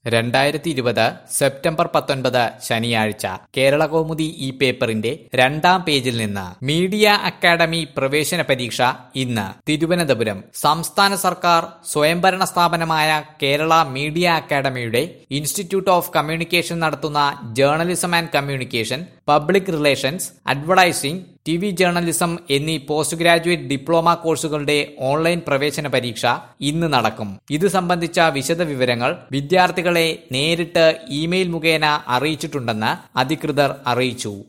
രണ്ടായിരത്തി ഇരുപത് സെപ്റ്റംബർ പത്തൊൻപത് ശനിയാഴ്ച കേരള കൗമുദി ഈ പേപ്പറിന്റെ രണ്ടാം പേജിൽ നിന്ന് മീഡിയ അക്കാദമി പ്രവേശന പരീക്ഷ ഇന്ന് തിരുവനന്തപുരം സംസ്ഥാന സർക്കാർ സ്വയംഭരണ സ്ഥാപനമായ കേരള മീഡിയ അക്കാദമിയുടെ ഇൻസ്റ്റിറ്റ്യൂട്ട് ഓഫ് കമ്മ്യൂണിക്കേഷൻ നടത്തുന്ന journalism and communication public relations advertising T V journalism എന്നീ പോസ്റ്റ് ഗ്രാജുവേറ്റ് ഡിപ്ലോമ കോഴ്സുകളുടെ ഓൺലൈൻ പ്രവേശന പരീക്ഷ ഇന്ന് നടക്കും ഇത് സംബന്ധിച്ച വിശദ വിവരങ്ങൾ വിദ്യാർത്ഥികളെ നേരിട്ട് ഇമെയിൽ മുഖേന അറിയിച്ചിട്ടുണ്ടെന്ന് അധികൃതർ അറിയിച്ചു